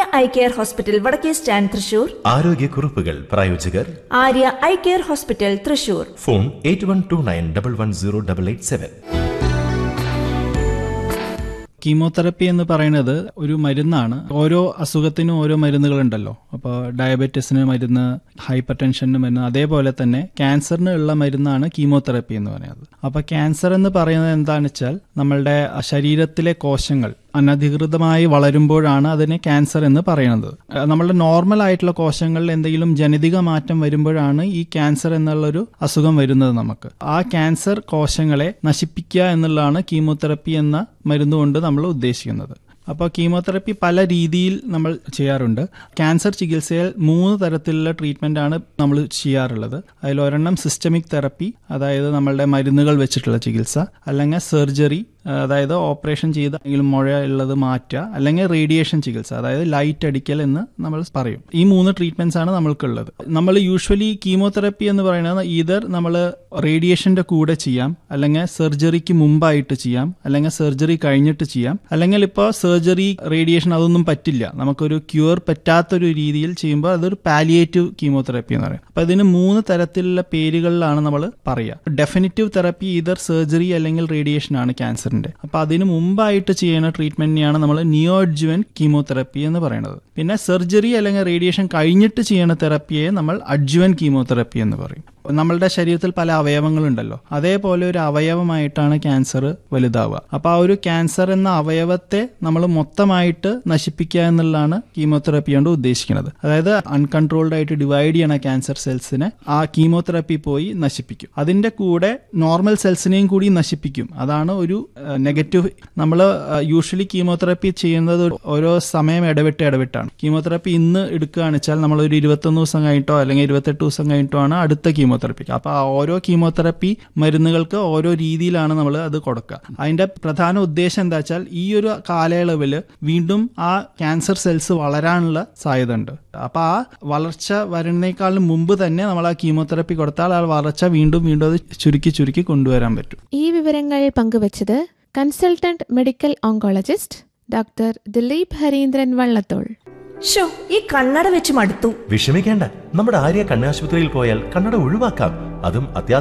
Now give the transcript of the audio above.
I care hospital വടക്കേ stand Thrissur ആരോഗ്യക്കുറിപ്പുകൾ പ്രായോജകർ Arya eye care hospital Thrissur phone eight one two nine double one zero double eight seven chemotherapy എന്ന് പറയുന്നത് ഒരു മരുന്നാണ് ഓരോ അസുഖത്തിനും ഓരോ മരുന്നുകളുണ്ടല്ലോ അപ്പോൾ ഡയബറ്റീസിന് മരുന്ന് ഹൈപ്പർ ടെൻഷന് മരുന്ന് അതേപോലെ തന്നെ ക്യാൻസറിന് ഉള്ള മരുന്നാണ് കീമോതെറപ്പി എന്ന് പറയുന്നത് അപ്പോൾ ക്യാൻസർ എന്ന് പറയുന്നത് എന്താണെന്ന് വെച്ചാൽ നമ്മളുടെ ശരീരത്തിലെ കോശങ്ങൾ അനധികൃതമായി വളരുമ്പോഴാണ് അതിനെ ക്യാൻസർ എന്ന് പറയുന്നത് അഹ് നമ്മളുടെ നോർമൽ ആയിട്ടുള്ള കോശങ്ങളിൽ എന്തെങ്കിലും ജനിതക മാറ്റം വരുമ്പോഴാണ് ഈ ക്യാൻസർ എന്നുള്ളൊരു അസുഖം വരുന്നത് നമുക്ക് ആ ക്യാൻസർ കോശങ്ങളെ നശിപ്പിക്കുക എന്നുള്ളതാണ് കീമോതെറപ്പി എന്ന മരുന്നുകൊണ്ട് നമ്മൾ ഉദ്ദേശിക്കുന്നത് അപ്പോൾ കീമോതെറപ്പി പല രീതിയിൽ നമ്മൾ ചെയ്യാറുണ്ട് ക്യാൻസർ ചികിത്സയിൽ മൂന്ന് തരത്തിലുള്ള ട്രീറ്റ്മെന്റ് ആണ് നമ്മൾ ചെയ്യാറുള്ളത് അതിൽ ഒരെണ്ണം സിസ്റ്റമിക് തെറപ്പി അതായത് നമ്മളുടെ മരുന്നുകൾ വെച്ചിട്ടുള്ള ചികിത്സ അല്ലെങ്കിൽ സർജറി അതായത് ഓപ്പറേഷൻ ചെയ്ത് എന്തെങ്കിലും മുഴ ഉള്ളത് മാറ്റുക അല്ലെങ്കിൽ റേഡിയേഷൻ ചികിത്സ അതായത് ലൈറ്റ് അടിക്കൽ എന്ന് നമ്മൾ പറയും ഈ മൂന്ന് ട്രീറ്റ്മെന്റ്സ് ആണ് നമ്മൾക്കുള്ളത് നമ്മൾ യൂഷ്വലി കീമോതെറപ്പി എന്ന് പറയുന്നത് ഈതർ നമ്മൾ റേഡിയേഷന്റെ കൂടെ ചെയ്യാം അല്ലെങ്കിൽ സർജറിക്ക് മുമ്പായിട്ട് ചെയ്യാം അല്ലെങ്കിൽ സർജറി കഴിഞ്ഞിട്ട് ചെയ്യാം അല്ലെങ്കിൽ ഇപ്പോൾ സർജറി റേഡിയേഷൻ അതൊന്നും പറ്റില്ല നമുക്കൊരു ക്യൂർ പറ്റാത്തൊരു രീതിയിൽ ചെയ്യുമ്പോൾ അതൊരു പാലിയേറ്റീവ് കീമോതെറപ്പി എന്ന് പറയും അപ്പൊ ഇതിന് മൂന്ന് തരത്തിലുള്ള പേരുകളിലാണ് നമ്മൾ പറയുക ഡെഫിനിറ്റീവ് തെറപ്പി ഈതർ സർജറി അല്ലെങ്കിൽ റേഡിയേഷൻ ആണ് ക്യാൻസറിന്റെ അപ്പൊ അതിന് മുമ്പായിട്ട് ചെയ്യുന്ന ട്രീറ്റ്മെന്റിനെയാണ് നമ്മൾ നിയോ അഡ്ജുവൻ കീമോതെറപ്പി എന്ന് പറയുന്നത് പിന്നെ സർജറി അല്ലെങ്കിൽ റേഡിയേഷൻ കഴിഞ്ഞിട്ട് ചെയ്യുന്ന തെറപ്പിയെ നമ്മൾ അഡ്ജുവൻ കീമോതെറപ്പി എന്ന് പറയും നമ്മളുടെ ശരീരത്തിൽ പല അവയവങ്ങളുണ്ടല്ലോ അതേപോലെ ഒരു അവയവമായിട്ടാണ് ക്യാൻസർ വലുതാവുക അപ്പൊ ആ ഒരു ക്യാൻസർ എന്ന അവയവത്തെ നമ്മൾ മൊത്തമായിട്ട് നശിപ്പിക്കുക എന്നുള്ളതാണ് കീമോതെറപ്പി കൊണ്ട് ഉദ്ദേശിക്കുന്നത് അതായത് അൺകൺട്രോൾഡ് ആയിട്ട് ഡിവൈഡ് ചെയ്യണ ക്യാൻസർ സെൽസിനെ ആ കീമോതെറപ്പി പോയി നശിപ്പിക്കും അതിന്റെ കൂടെ നോർമൽ സെൽസിനെയും കൂടി നശിപ്പിക്കും അതാണ് ഒരു നെഗറ്റീവ് നമ്മൾ യൂഷ്വലി കീമോതെറപ്പി ചെയ്യുന്നത് ഓരോ സമയം ഇടവിട്ട് ഇടവിട്ടാണ് കീമോതെറപ്പി ഇന്ന് എടുക്കുകയാണെന്ന് വെച്ചാൽ നമ്മൾ ഒരു ഇരുപത്തൊന്ന് ദിവസം കഴിഞ്ഞിട്ടോ അല്ലെങ്കിൽ ഇരുപത്തെട്ട് ദിവസം കഴിഞ്ഞിട്ടോ ആണ് അടുത്ത കീമോതെറപ്പിക്ക് അപ്പൊ ആ ഓരോ കീമോതെറപ്പി മരുന്നുകൾക്ക് ഓരോ രീതിയിലാണ് നമ്മൾ അത് കൊടുക്കുക അതിന്റെ പ്രധാന ഉദ്ദേശം എന്താ വെച്ചാൽ ഈ ഒരു കാലയളവിൽ വീണ്ടും ആ ക്യാൻസർ സെൽസ് വളരാനുള്ള സാധ്യത ഉണ്ട് അപ്പൊ ആ വളർച്ച വരുന്നേക്കാളും മുമ്പ് തന്നെ നമ്മൾ ആ കീമോതെറപ്പി കൊടുത്താൽ ആ വളർച്ച വീണ്ടും വീണ്ടും അത് ചുരുക്കി ചുരുക്കി കൊണ്ടുവരാൻ പറ്റും ഈ വിവരങ്ങൾ പങ്കുവച്ചത് consultant medical oncologist doctor Dileep Harindran Vallathol show ഈ കണ്ണട വെച്ച് മടുത്തു വിഷമിക്കേണ്ട നമ്മുടെ ആര്യ കണ്ണാശുപത്രിയിൽ പോയാൽ കണ്ണട ഒഴിവാക്കാം അതും അത്യാ